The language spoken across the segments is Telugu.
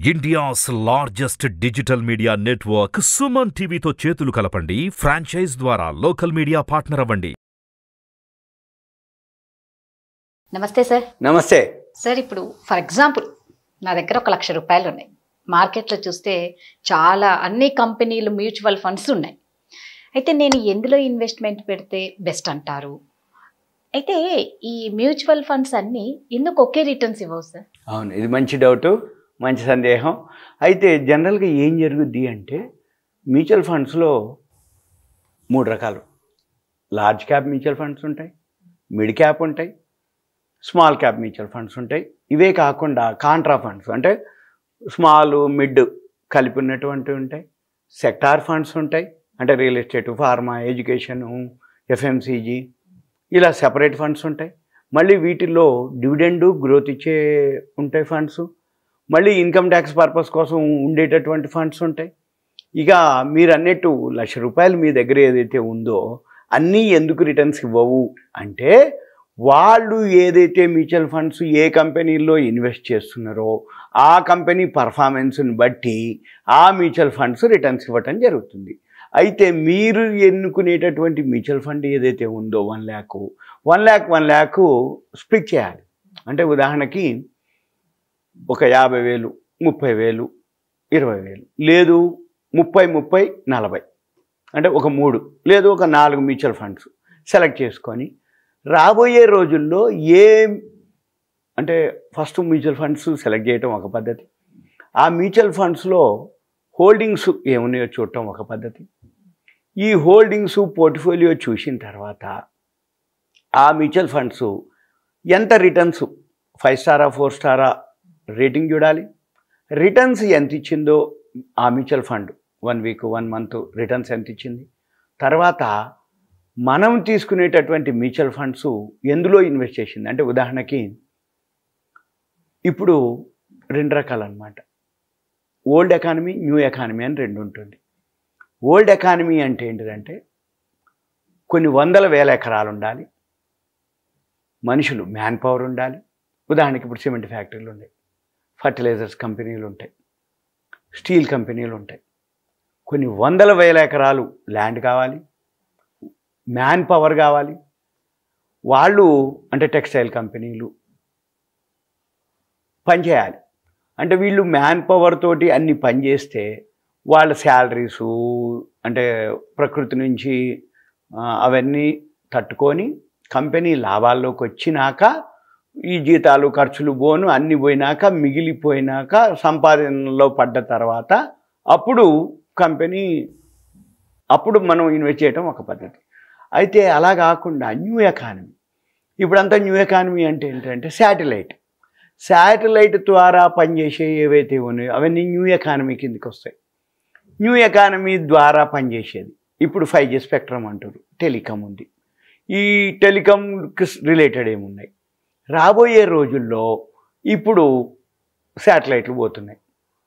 India's largest digital media network Suman టీవీతో చేతులు కలపండి ఫ్రాంచైజ్ ద్వారా లోకల్ మీడియా పార్ట్నర్ అవ్వండి నమస్తే సార్ నమస్తే సార్ ఇప్పుడు ఫర్ ఎగ్జాంపుల్ నా దగ్గర ఒక లక్ష రూపాయలు ఉన్నాయి మార్కెట్లో చూస్తే చాలా అన్ని కంపెనీలు మ్యూచువల్ ఫండ్స్ ఉన్నాయి అయితే నేను ఎందులో ఇన్వెస్ట్మెంట్ పెడితే బెస్ట్ అంటారు అయితే ఈ మ్యూచువల్ ఫండ్స్ అన్నీ ఎందుకు ఒకే రిటర్న్స్ ఇవ్వవు సార్ అవును ఇది మంచి డౌటు మంచి సందేహం అయితే జనరల్గా ఏం జరుగుద్ది అంటే మ్యూచువల్ ఫండ్స్లో మూడు రకాలు లార్జ్ క్యాప్ మ్యూచువల్ ఫండ్స్ ఉంటాయి మిడ్ క్యాప్ ఉంటాయి స్మాల్ క్యాప్ మ్యూచువల్ ఫండ్స్ ఉంటాయి ఇవే కాకుండా కాంట్రా ఫండ్స్ అంటే స్మాల్ మిడ్ కలిపి ఉన్నటువంటివి ఉంటాయి సెక్టార్ ఫండ్స్ ఉంటాయి అంటే real estate pharma education FMCG ఇలా సెపరేట్ ఫండ్స్ ఉంటాయి మళ్ళీ వీటిల్లో డివిడెండు గ్రోత్ ఇచ్చే ఉంటాయి ఫండ్స్ మళ్ళీ ఇన్కమ్ ట్యాక్స్ పర్పస్ కోసం ఉండేటటువంటి ఫండ్స్ ఉంటాయి ఇక మీరు అన్నట్టు లక్ష రూపాయలు మీ దగ్గర ఏదైతే ఉందో అన్నీ ఎందుకు రిటర్న్స్ ఇవ్వవు అంటే వాళ్ళు ఏదైతే మ్యూచువల్ ఫండ్స్ ఏ కంపెనీల్లో ఇన్వెస్ట్ చేస్తున్నారో ఆ కంపెనీ పర్ఫార్మెన్స్ని బట్టి ఆ మ్యూచువల్ ఫండ్స్ రిటర్న్స్ ఇవ్వటం జరుగుతుంది అయితే మీరు ఎన్నుకునేటటువంటి మ్యూచువల్ ఫండ్ ఏదైతే ఉందో one lakh one lakh one lakh split చేయాలి అంటే ఉదాహరణకి ఒక యాభై వేలు ముప్పై వేలు ఇరవై వేలు లేదు ముప్పై ముప్పై నలభై అంటే ఒక మూడు లేదు ఒక నాలుగు మ్యూచువల్ ఫండ్స్ సెలెక్ట్ చేసుకొని రాబోయే రోజుల్లో ఏ అంటే ఫస్ట్ మ్యూచువల్ ఫండ్స్ సెలెక్ట్ చేయటం ఒక పద్ధతి ఆ మ్యూచువల్ ఫండ్స్లో హోల్డింగ్స్ ఏమున్నాయో చూడటం ఒక పద్ధతి ఈ హోల్డింగ్స్ పోర్ట్ఫోలియో చూసిన తర్వాత ఆ మ్యూచువల్ ఫండ్స్ ఎంత రిటర్న్స్ ఫైవ్ స్టారా ఫోర్ స్టారా రేటింగ్ చూడాలి రిటర్న్స్ ఎంత ఇచ్చిందో ఆ mutual fund one week one month returns ఎంత ఇచ్చింది తర్వాత మనం తీసుకునేటటువంటి మ్యూచువల్ ఫండ్స్ ఎందులో ఇన్వెస్ట్ చేసింది అంటే ఉదాహరణకి ఇప్పుడు రెండు రకాలన్నమాట ఓల్డ్ ఎకానమీ న్యూ ఎకానమీ అని రెండు ఉంటుంది ఓల్డ్ ఎకానమీ అంటే ఏంటిదంటే కొన్ని వందల వేల ఎకరాలు ఉండాలి మనుషులు మ్యాన్ పవర్ ఉండాలి ఉదాహరణకి ఇప్పుడు సిమెంట్ ఫ్యాక్టరీలు ఉన్నాయి ఫర్టిలైజర్స్ కంపెనీలు ఉంటాయి స్టీల్ కంపెనీలు ఉంటాయి కొన్ని వందల వేల ఎకరాలు ల్యాండ్ కావాలి మ్యాన్ పవర్ కావాలి వాళ్ళు అంటే టెక్స్టైల్ కంపెనీలు పనిచేయాలి అంటే వీళ్ళు మ్యాన్ పవర్ తోటి అన్ని పని చేస్తే వాళ్ళ శాలరీసు అంటే ప్రకృతి నుంచి ఆ, అవన్నీ తట్టుకొని కంపెనీ లాభాల్లోకి వచ్చినాక ఈ జీతాలు ఖర్చులు పోను అన్ని పోయినాక మిగిలిపోయినాక సంపాదనలో పడ్డ తర్వాత అప్పుడు కంపెనీ అప్పుడు మనం ఇన్వెస్ట్ చేయడం ఒక పద్ధతి అయితే అలా కాకుండా న్యూ ఎకానమీ ఇప్పుడంతా న్యూ ఎకానమీ అంటే ఏంటంటే శాటిలైట్ శాటిలైట్ ద్వారా పనిచేసే ఏవైతే ఉన్నాయో అవన్నీ న్యూ ఎకానమీ కిందకి వస్తాయి న్యూ ఎకానమీ ద్వారా పనిచేసేది ఇప్పుడు ఫైవ్ జీ స్పెక్ట్రమ్ అంటారు టెలికాం ఉంది ఈ టెలికాంకి రిలేటెడ్ ఏమున్నాయి రాబోయే రోజుల్లో ఇప్పుడు శాటిలైట్లు పోతున్నాయి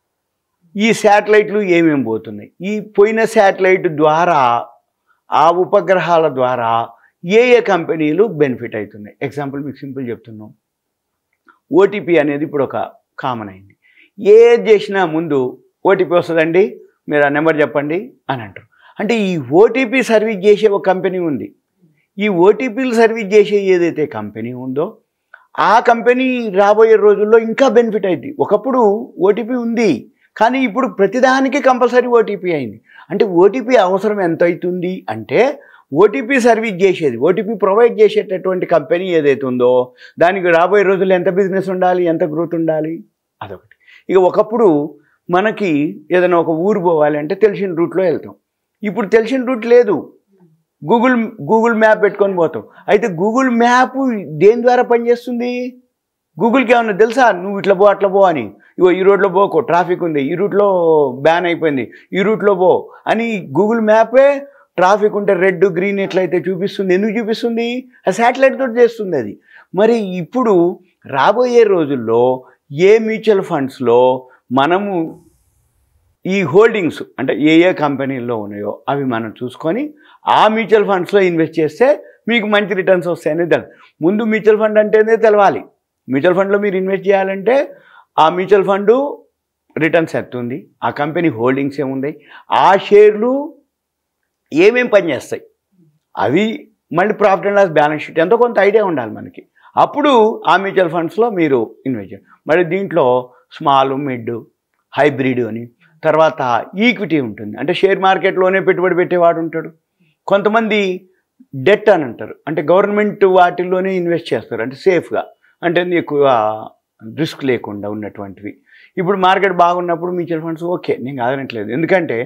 ఈ శాటిలైట్లు ఏమేమి పోతున్నాయి ఈ పోయిన శాటిలైట్ ద్వారా ఆ ఉపగ్రహాల ద్వారా ఏ ఏ కంపెనీలు బెనిఫిట్ అవుతున్నాయి ఎగ్జాంపుల్ మీకు సింపుల్ చెప్తున్నాం ఓటీపీ అనేది ఇప్పుడు ఒక కామన్ అయింది ఏది చేసినా ముందు ఓటీపీ వస్తుందండి మీరు ఆ నెంబర్ చెప్పండి అని అంటారు అంటే ఈ ఓటీపీ సర్వీస్ చేసే ఒక కంపెనీ ఉంది ఈ ఓటీపీలు సర్వీస్ చేసే ఏదైతే కంపెనీ ఉందో ఆ కంపెనీ రాబోయే రోజుల్లో ఇంకా బెనిఫిట్ అయింది ఒకప్పుడు ఓటీపీ ఉంది కానీ ఇప్పుడు ప్రతిదానికి కంపల్సరీ ఓటీపీ అయింది అంటే ఓటీపీ అవసరం ఎంత అవుతుంది అంటే ఓటీపీ సర్వీస్ చేసేది ఓటీపీ ప్రొవైడ్ చేసేటటువంటి కంపెనీ ఏదైతే ఉందో దానికి రాబోయే రోజుల్లో ఎంత బిజినెస్ ఉండాలి ఎంత గ్రోత్ ఉండాలి అదొకటి ఇక ఒకప్పుడు మనకి ఏదైనా ఒక ఊరు పోవాలి అంటే తెలిసిన రూట్లో వెళ్తాం ఇప్పుడు తెలిసిన రూట్ లేదు గూగుల్ గూగుల్ మ్యాప్ పెట్టుకొని పోతాం అయితే గూగుల్ మ్యాప్ దేని ద్వారా పనిచేస్తుంది గూగుల్కి ఏమన్నా తెలుసా నువ్వు ఇట్లా పో అట్లా పో అని ఇగో ఈ రోడ్లో పోకో ట్రాఫిక్ ఉంది ఈ రూట్లో బ్యాన్ అయిపోయింది ఈ రూట్లో పో అని గూగుల్ మ్యాపే ట్రాఫిక్ ఉంటే రెడ్ గ్రీన్ ఎట్లయితే చూపిస్తుంది ఎందుకు చూపిస్తుంది ఆ శాటిలైట్ తోటి చేస్తుంది అది మరి ఇప్పుడు రాబోయే రోజుల్లో ఏ మ్యూచువల్ ఫండ్స్లో మనము ఈ హోల్డింగ్స్ అంటే ఏ ఏ కంపెనీల్లో ఉన్నాయో అవి మనం చూసుకొని ఆ మ్యూచువల్ ఫండ్స్లో ఇన్వెస్ట్ చేస్తే మీకు మంచి రిటర్న్స్ వస్తాయని తెలు ముందు మ్యూచువల్ ఫండ్ అంటేనే తెలవాలి మ్యూచువల్ ఫండ్లో మీరు ఇన్వెస్ట్ చేయాలంటే ఆ మ్యూచువల్ ఫండ్ రిటర్న్స్ ఎంత ఉంది ఆ కంపెనీ హోల్డింగ్స్ ఏముంది ఆ షేర్లు ఏమేం పని చేస్తాయి అవి మళ్ళీ profit and loss balance sheet ఎంతో కొంత ఐడియా ఉండాలి మనకి అప్పుడు ఆ మ్యూచువల్ ఫండ్స్లో మీరు ఇన్వెస్ట్ చేయండి మరి దీంట్లో స్మాల్ మిడ్ హైబ్రిడ్ అని తర్వాత ఈక్విటీ ఉంటుంది అంటే షేర్ మార్కెట్లోనే పెట్టుబడి పెట్టేవాడు ఉంటాడు కొంతమంది డెట్ అని అంటారు అంటే గవర్నమెంట్ వాటిల్లోనే ఇన్వెస్ట్ చేస్తారు అంటే సేఫ్గా అంటే ఎక్కువ రిస్క్ లేకుండా ఉన్నటువంటివి ఇప్పుడు మార్కెట్ బాగున్నప్పుడు మ్యూచువల్ ఫండ్స్ ఓకే నేను కాదనట్లేదు ఎందుకంటే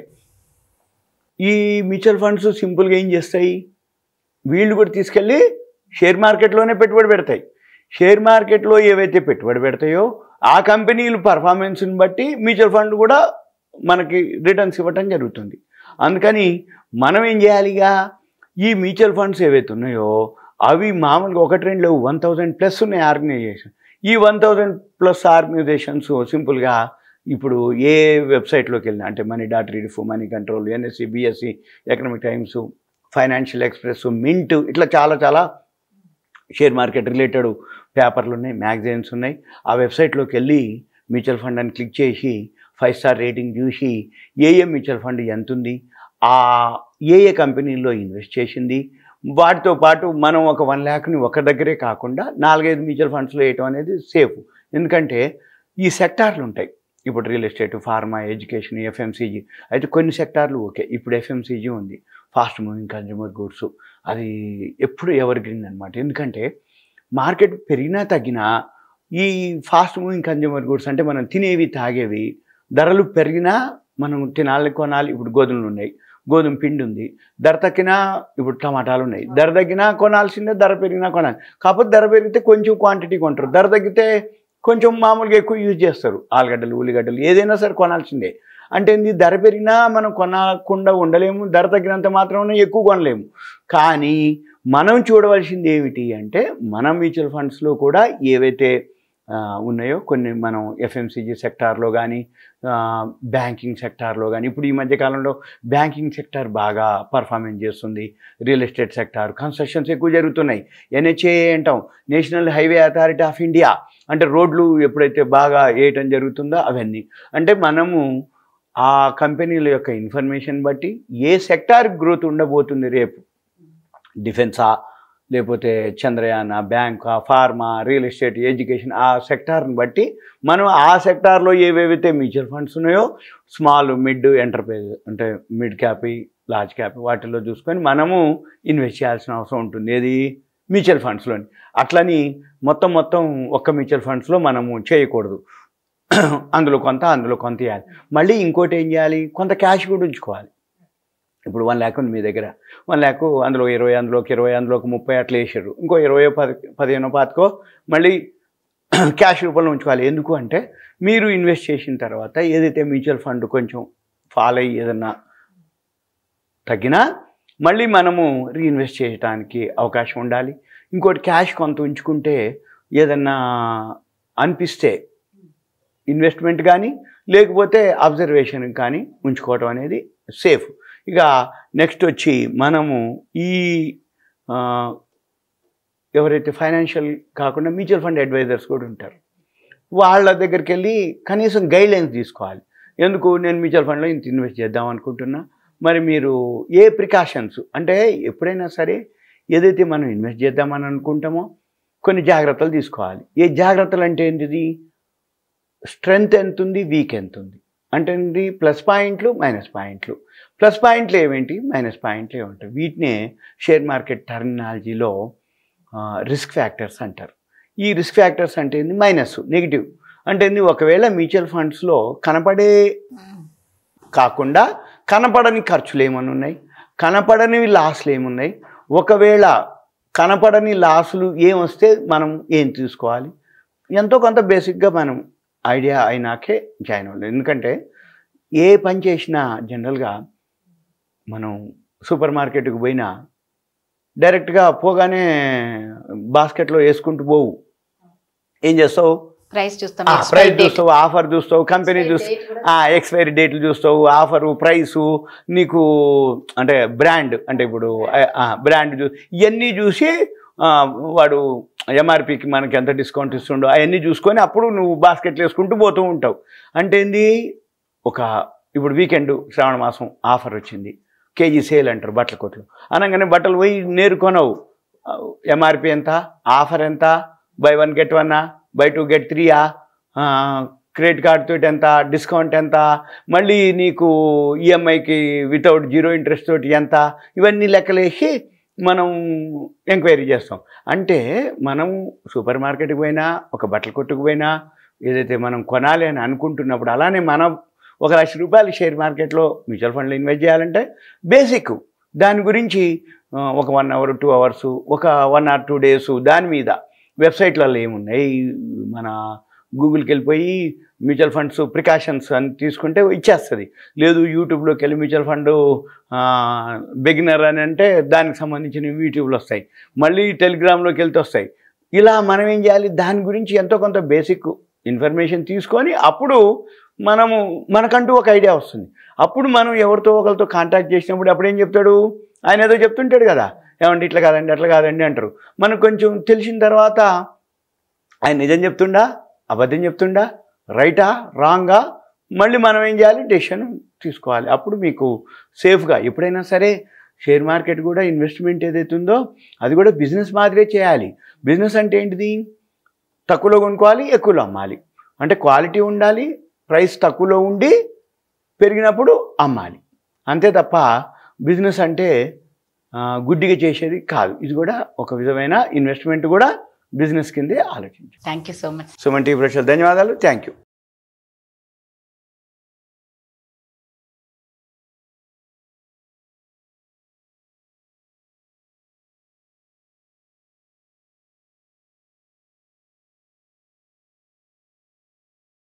ఈ మ్యూచువల్ ఫండ్స్ సింపుల్గా ఏం చేస్తాయి వీళ్ళు కూడా తీసుకెళ్ళి షేర్ మార్కెట్లోనే పెట్టుబడి పెడతాయి షేర్ మార్కెట్లో ఏవైతే పెట్టుబడి పెడతాయో ఆ కంపెనీలు పర్ఫార్మెన్స్ని బట్టి మ్యూచువల్ ఫండ్ కూడా మనకి రిటర్న్స్ ఇవ్వటం జరుగుతుంది అందుకని మనం ఏం చేయాలిగా ఈ మ్యూచువల్ ఫండ్స్ ఏవైతే ఉన్నాయో అవి మామూలుగా ఒకటి రెండు లేవు వన్ థౌజండ్ ప్లస్ ఉన్నాయి ఆర్గనైజేషన్ ఈ వన్ థౌజండ్ ప్లస్ ఆర్గనైజేషన్స్ సింపుల్గా ఇప్పుడు ఏ వెబ్సైట్లోకి వెళ్ళినా అంటే money dot Rediff money control NSC BSC Economic Times Financial Express Mint ఇట్లా చాలా చాలా షేర్ మార్కెట్ రిలేటెడ్ పేపర్లు ఉన్నాయి మ్యాగజైన్స్ ఉన్నాయి ఆ వెబ్సైట్లోకి వెళ్ళి మ్యూచువల్ ఫండ్ అని క్లిక్ చేసి ఫైవ్ స్టార్ రేటింగ్ చూసి ఏ ఏ మ్యూచువల్ ఫండ్ ఎంత ఉంది ఆ ఏ ఏ కంపెనీల్లో ఇన్వెస్ట్ చేసింది వాటితో పాటు మనం ఒక వన్ ల్యాక్ని ఒక దగ్గరే కాకుండా నాలుగైదు మ్యూచువల్ ఫండ్స్లో వేయటం అనేది సేఫ్ ఎందుకంటే ఈ సెక్టార్లు ఉంటాయి ఇప్పుడు real estate pharma education FMCG అయితే కొన్ని సెక్టార్లు ఓకే ఇప్పుడు ఎఫ్ఎంసీజీ ఉంది ఫాస్ట్ మూవింగ్ కన్జ్యూమర్ గూడ్స్ అది ఎప్పుడు ఎవర్ గ్రీన్ అనమాట ఎందుకంటే మార్కెట్ పెరిగినా తగ్గినా ఈ ఫాస్ట్ మూవింగ్ కన్జ్యూమర్ గూడ్స్ అంటే మనం తినేవి తాగేవి ధరలు పెరిగినా మనం తినాలి కొనాలి ఇప్పుడు గోధుమలు ఉన్నాయి గోధుమ పిండి ఉంది ధర తగ్గినా ఇప్పుడు టమాటాలు ఉన్నాయి ధర తగ్గినా కొనాల్సిందే ధర పెరిగినా కొనాలి కాకపోతే ధర పెరిగితే కొంచెం క్వాంటిటీ కొంటారు ధర తగ్గితే కొంచెం మామూలుగా ఎక్కువ యూజ్ చేస్తారు ఆలుగడ్డలు ఉల్లిగడ్డలు ఏదైనా సరే కొనాల్సిందే అంటే ఏంది ధర పెరిగినా మనం కొనకుండా ఉండలేము ధర తగ్గినంత మాత్రం ఎక్కువ కొనలేము కానీ మనం చూడవలసింది ఏమిటి అంటే మన మ్యూచువల్ ఫండ్స్లో కూడా ఏవైతే ఆ, ఉన్నాయో కొన్ని మనం ఎఫ్ఎంసీజీ సెక్టార్లో కానీ బ్యాంకింగ్ సెక్టార్లో కానీ ఇప్పుడు ఈ మధ్య కాలంలో బ్యాంకింగ్ సెక్టార్ బాగా పర్ఫార్మెన్స్ చేస్తుంది రియల్ ఎస్టేట్ సెక్టార్ కన్స్ట్రక్షన్స్ ఎక్కువ జరుగుతున్నాయి ఎన్హెచ్ఏ అంటాం national highway authority of India అంటే రోడ్లు ఎప్పుడైతే బాగా వేయటం జరుగుతుందో అవన్నీ అంటే మనము ఆ కంపెనీల యొక్క ఇన్ఫర్మేషన్ బట్టి ఏ సెక్టార్ గ్రోత్ ఉండబోతుంది రేపు డిఫెన్సా లేకపోతే చంద్రయాన బ్యాంకా ఫార్మా రియల్ ఎస్టేట్ ఎడ్యుకేషన్ ఆ సెక్టార్ని బట్టి మనం ఆ సెక్టార్లో ఏవేవైతే మ్యూచువల్ ఫండ్స్ ఉన్నాయో స్మాల్ మిడ్ ఎంటర్ప్రైజ్ అంటే మిడ్ క్యాప్ లార్జ్ క్యాప్ వాటిల్లో చూసుకొని మనము ఇన్వెస్ట్ చేయాల్సిన అవసరం ఉంటుంది ఏది మ్యూచువల్ ఫండ్స్లోని అట్లని మొత్తం మొత్తం ఒక్క మ్యూచువల్ ఫండ్స్లో మనము చేయకూడదు అందులో కొంత అందులో కొంత ఇవ్వాలి మళ్ళీ ఇంకోటి ఏం చేయాలి కొంత క్యాష్ కూడా ఉంచుకోవాలి ఇప్పుడు వన్ ల్యాక్ ఉంది మీ దగ్గర వన్ ల్యాక్ అందులో ఇరవై అందులోకి ఇరవై అందులోకి ముప్పై అట్లా వేసారు ఇంకో ఇరవై పది పదిహేనో పాతికో మళ్ళీ క్యాష్ రూపంలో ఉంచుకోవాలి ఎందుకు అంటే మీరు ఇన్వెస్ట్ చేసిన తర్వాత ఏదైతే మ్యూచువల్ ఫండ్ కొంచెం ఫాల్ అయ్యి ఏదన్నా తగ్గినా మళ్ళీ మనము రీఇన్వెస్ట్ చేయడానికి అవకాశం ఉండాలి ఇంకోటి క్యాష్ కొంత ఉంచుకుంటే ఏదన్నా అనిపిస్తే ఇన్వెస్ట్మెంట్ కానీ లేకపోతే అబ్జర్వేషన్ కానీ ఉంచుకోవటం అనేది సేఫ్ ఇక నెక్స్ట్ వచ్చి మనము ఈ ఆ, ఎవరైతే ఫైనాన్షియల్ కాకుండా మ్యూచువల్ ఫండ్ అడ్వైజర్స్ కూడా ఉంటారు వాళ్ళ దగ్గరికి వెళ్ళి కనీసం గైడ్ లైన్స్ తీసుకోవాలి ఎందుకు నేను మ్యూచువల్ ఫండ్లో ఇంత ఇన్వెస్ట్ చేద్దాం అనుకుంటున్నా మరి మీరు ఏ ప్రికాషన్స్ అంటే ఎప్పుడైనా సరే ఏదైతే మనం ఇన్వెస్ట్ చేద్దామని అనుకుంటామో కొన్ని జాగ్రత్తలు తీసుకోవాలి ఏ జాగ్రత్తలు అంటే ఏంటిది స్ట్రెంగ్త్ ఎంత ఉంది వీక్ ఎంత ఉంది అంటే ఏంటి ప్లస్ పాయింట్లు మైనస్ పాయింట్లు ప్లస్ పాయింట్లు ఏమేంటి మైనస్ పాయింట్లు ఏముంటాయి వీటినే షేర్ మార్కెట్ టర్మినాలజీలో రిస్క్ ఫ్యాక్టర్స్ అంటారు ఈ రిస్క్ ఫ్యాక్టర్స్ అంటే ఏంది మైనస్ నెగిటివ్ అంటే ఏంది ఒకవేళ మ్యూచువల్ ఫండ్స్లో కనపడే కాకుండా కనపడని ఖర్చులు ఏమన్నా ఉన్నాయి కనపడనివి లాస్లు ఏమున్నాయి ఒకవేళ కనపడని లాసులు ఏమొస్తే మనం ఏం తీసుకోవాలి ఎంతో కొంత బేసిక్గా మనం ఐడియా అయినాకే జాయిన్ అవ్వాలి ఎందుకంటే ఏ పని చేసినా జనరల్గా మనం సూపర్ మార్కెట్కి పోయినా డైరెక్ట్గా పోగానే బాస్కెట్లో వేసుకుంటూ పోవు ఏం చేస్తావు ప్రైస్ చూస్తాం ప్రైస్ expiry date. చూస్తావు ఆఫర్ చూస్తావు కంపెనీ చూస్తావు ఎక్స్పైరీ డేట్లు చూస్తావు ఆఫరు ప్రైసు నీకు అంటే బ్రాండ్ అంటే ఇప్పుడు బ్రాండ్ చూ ఇవన్నీ చూసి ఆ, వాడు ఎంఆర్పికి మనకి ఎంత డిస్కౌంట్ ఇస్తుండో అవన్నీ చూసుకొని అప్పుడు నువ్వు బాస్కెట్లు వేసుకుంటూ పోతూ ఉంటావు అంటే ఏంది ఒక ఇప్పుడు వీకెండ్ శ్రావణ మాసం ఆఫర్ వచ్చింది కేజీ సేల్ అంటారు బట్టల కొట్లు అనగానే బట్టలు పోయి నేరుకొనవు ఎంఆర్పి ఎంత ఆఫర్ ఎంత బై వన్ గెట్ వన్నా బై టూ గెట్ త్రీయా క్రెడిట్ కార్డ్ తోటి ఎంత డిస్కౌంట్ ఎంత మళ్ళీ నీకు ఈఎంఐకి వితౌట్ జీరో ఇంట్రెస్ట్ తోటి ఎంత ఇవన్నీ లెక్కలేసి మనం ఎంక్వైరీ చేస్తాం అంటే మనం సూపర్ మార్కెట్కి పోయినా ఒక బట్టల కొట్టుకు పోయినా ఏదైతే మనం కొనాలి అని అనుకుంటున్నప్పుడు అలానే మనం ఒక లక్ష రూపాయలు షేర్ మార్కెట్లో మ్యూచువల్ ఫండ్లో ఇన్వెస్ట్ చేయాలంటే బేసిక్ దాని గురించి ఆ, ఒక వన్ అవర్ టూ అవర్స్ ఒక వన్ ఆర్ టూ డేస్ దాని మీద వెబ్సైట్లలో ఏమున్నాయి మన గూగుల్కి వెళ్ళిపోయి మ్యూచువల్ ఫండ్స్ ప్రికాషన్స్ అని తీసుకుంటే ఇచ్చేస్తుంది లేదు యూట్యూబ్లోకి వెళ్ళి మ్యూచువల్ ఫండ్ బిగినర్ అని అంటే దానికి సంబంధించిన యూట్యూబ్లో వస్తాయి మళ్ళీ టెలిగ్రామ్లోకి వెళ్తే వస్తాయి ఇలా మనం ఏం చేయాలి దాని గురించి ఎంతో కొంత బేసిక్ ఇన్ఫర్మేషన్ తీసుకొని అప్పుడు మనము మనకంటూ ఒక ఐడియా వస్తుంది అప్పుడు మనం ఎవరితో ఒకరితో కాంటాక్ట్ చేసినప్పుడు అప్పుడు ఏం చెప్తాడు ఆయన ఏదో చెప్తుంటాడు కదా ఏమంటే ఇట్లా కాదండి అట్లా కాదండి అంటారు మనకు కొంచెం తెలిసిన తర్వాత ఆయన నిజం చెప్తుండా అబద్ధం చెప్తుండా రైటా రాంగా మళ్ళీ మనం ఏం చేయాలి డెసిషన్ తీసుకోవాలి అప్పుడు మీకు సేఫ్గా ఎప్పుడైనా సరే షేర్ మార్కెట్ కూడా ఇన్వెస్ట్మెంట్ ఏదైతే ఉందో అది కూడా బిజినెస్ మాదిరే చేయాలి బిజినెస్ అంటే ఏంటిది తక్కువలో కొనుక్కోవాలి ఎక్కువలో అమ్మాలి అంటే క్వాలిటీ ఉండాలి ప్రైస్ తక్కువలో ఉండి పెరిగినప్పుడు అమ్మాలి అంతే తప్ప బిజినెస్ అంటే ఆ, గుడ్డిగా చేసేది కాదు ఇది కూడా ఒక విధమైన ఇన్వెస్ట్మెంట్ కూడా బిజినెస్ కిందే ఆలోచించాలి thank you so much Suman T ప్రశ్నలు ధన్యవాదాలు థ్యాంక్ యూ